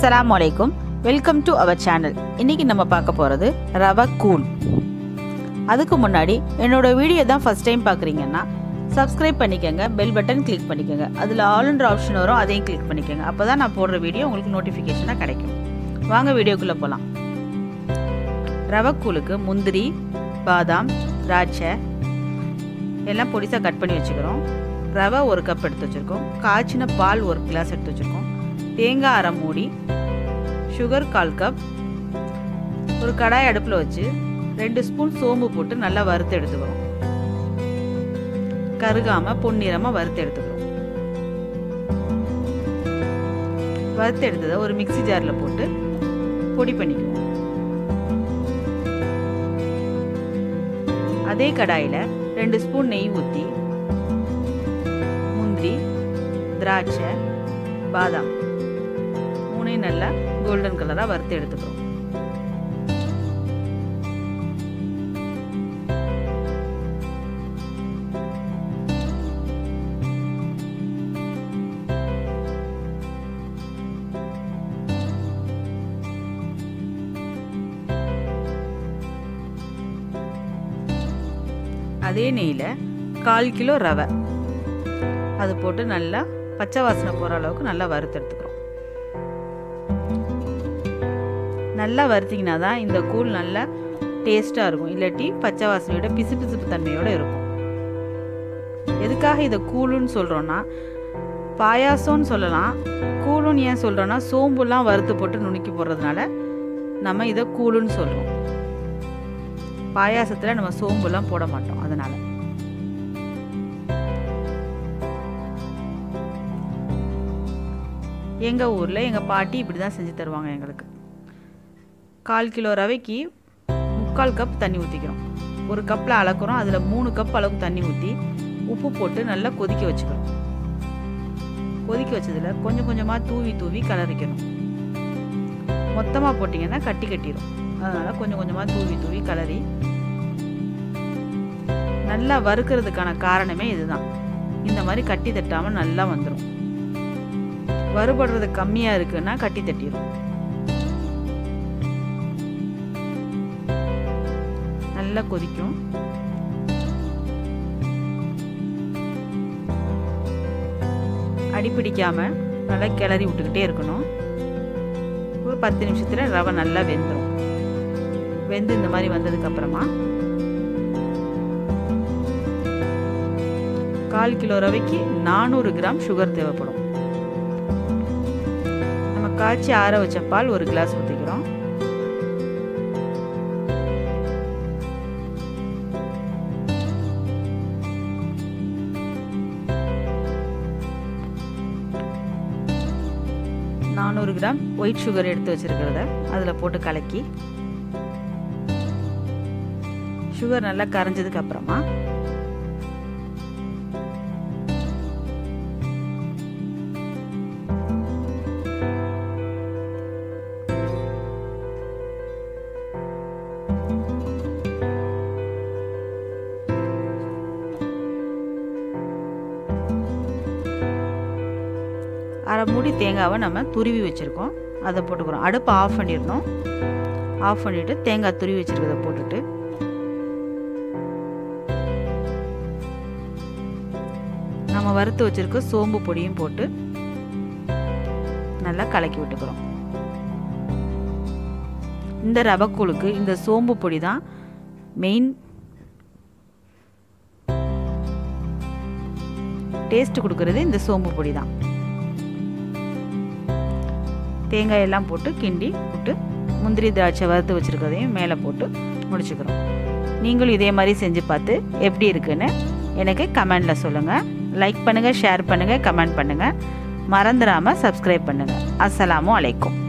அஸ்ஸலாமு அலைக்கும் welcome to our channel இன்னைக்கு நம்ம பார்க்க போகிறது ரவை கூழ் அதுக்கு முன்னாடி என்னோட வீடியோ தான் ஃபஸ்ட் டைம் பார்க்குறீங்கன்னா சப்ஸ்கிரைப் பண்ணிக்கோங்க பெல் பட்டன் கிளிக் பண்ணிக்கோங்க அதில் ஆல்ன்ற ஆப்ஷன் வரும் அதையும் கிளிக் பண்ணிக்கோங்க அப்போ தான் நான் போடுற வீடியோ உங்களுக்கு நோட்டிஃபிகேஷனாக கிடைக்கும் வாங்க வீடியோக்குள்ளே போகலாம் ரவை கூழுக்கு முந்திரி பாதாம் திராட்சை எல்லாம் பொடிசாக கட் பண்ணி வச்சுக்கிறோம் ரவை ஒரு கப் எடுத்து வச்சுருக்கோம் காய்ச்சின பால் ஒரு கிளாஸ் எடுத்து வச்சுருக்கோம் தேங்காய் அரை மூடி சுகர் கால் கப் ஒரு கடாய் அடுப்பில் வச்சு ரெண்டு ஸ்பூன் சோம்பு போட்டு நல்லா வறுத்து எடுத்துக்கிறோம் கருகாமல் பொன்னிறமாக வறுத்து எடுத்துக்கிறோம் வறுத்து எடுத்ததை ஒரு மிக்சி ஜாரில் போட்டு பொடி பண்ணிக்குவோம் அதே கடாயில் ரெண்டு ஸ்பூன் நெய் ஊற்றி முந்திரி திராட்சை பாதாம் மூணையும் நல்லா கோல்டன் கலராக வறுத்து எடுத்துக்கிறோம் அதே நெய்யில் கால் கிலோ ரவை அது போட்டு நல்லா பச்சை வாசனை போகிற அளவுக்கு நல்லா வறுத்து எடுத்துக்கிறோம் நல்லா வறுத்திங்கன்னா தான் இந்த கூழ் நல்லா டேஸ்ட்டாக இருக்கும் இல்லாட்டி பச்சை வாசனையோட பிசு பிசுப்பு தன்மையோடு இருக்கும் எதுக்காக இதை கூழுன்னு சொல்கிறோன்னா பாயாசம்னு சொல்லலாம் கூழுன்னு ஏன் சொல்கிறோன்னா சோம்புலாம் வறுத்து போட்டு நுணுக்கி போடுறதுனால நம்ம இதை கூழுன்னு சொல்கிறோம் பாயாசத்தில் நம்ம சோம்புலாம் போட மாட்டோம் அதனால் எங்கள் ஊரில் எங்கள் பாட்டி இப்படி தான் செஞ்சு தருவாங்க எங்களுக்கு கால் கிலோ ரவைக்கு முக்கால் கப் தண்ணி ஊற்றிக்கிறோம் ஒரு கப்பில் அளக்குறோம் அதில் மூணு கப் அளவுக்கு தண்ணி ஊற்றி உப்பு போட்டு நல்லா கொதிக்க வச்சுக்கிறோம் கொதிக்க வச்சதில் கொஞ்சம் கொஞ்சமாக தூவி தூவி கலரிக்கணும் மொத்தமாக போட்டிங்கன்னா கட்டி கட்டிடும் அதனால் கொஞ்சம் கொஞ்சமாக தூவி தூவி கலரி நல்லா வறுக்கிறதுக்கான காரணமே இதுதான் இந்த மாதிரி கட்டி தட்டாமல் நல்லா வந்துடும் வறுபடுறது கம்மியாக இருக்குன்னா கட்டி தட்டிடும் நல்லா கொதிக்கும் அடிப்பிடிக்காம நல்லா கிளறி விட்டுக்கிட்டே இருக்கணும் ஒரு பத்து நிமிஷத்தில் ரவை நல்லா வெந்துடும் வெந்து இந்த மாதிரி வந்ததுக்கு அப்புறமா கால் கிலோ ரவைக்கு நானூறு கிராம் சுகர் தேவைப்படும் நம்ம காய்ச்சி ஆற வச்ச பால் ஒரு கிளாஸ் ஊற்றிக்கிறோம் நானூறு கிராம் ஒயிட் சுகர் எடுத்து வச்சிருக்கிறத அதில் போட்டு கலக்கி சுகர் நல்லா கரைஞ்சதுக்கு அப்புறமா அரை மூடி தேங்காவை நம்ம துருவி வச்சுருக்கோம் அதை போட்டுக்கிறோம் அடுப்பை ஆஃப் பண்ணிடணும் ஆஃப் பண்ணிவிட்டு தேங்காய் துருவி வச்சுருக்கதை போட்டுட்டு நம்ம வறுத்து வச்சுருக்க சோம்பு பொடியும் போட்டு நல்லா கலக்கி விட்டுக்கிறோம் இந்த ரவக்கூழுக்கு இந்த சோம்பு பொடி தான் மெயின் டேஸ்ட் கொடுக்கறது இந்த சோம்பு பொடி தான் தேங்காய் எல்லாம் போட்டு கிண்டி விட்டு முந்திரி திராட்சை வறுத்து வச்சுருக்கதையும் மேலே போட்டு முடிச்சுக்கிறோம் நீங்களும் இதே மாதிரி செஞ்சு பார்த்து எப்படி இருக்குன்னு எனக்கு கமெண்டில் சொல்லுங்கள் லைக் பண்ணுங்கள் ஷேர் பண்ணுங்கள் கமெண்ட் பண்ணுங்கள் மறந்துடாமல் சப்ஸ்கிரைப் பண்ணுங்கள் அஸ்ஸலாமு அலைக்கும்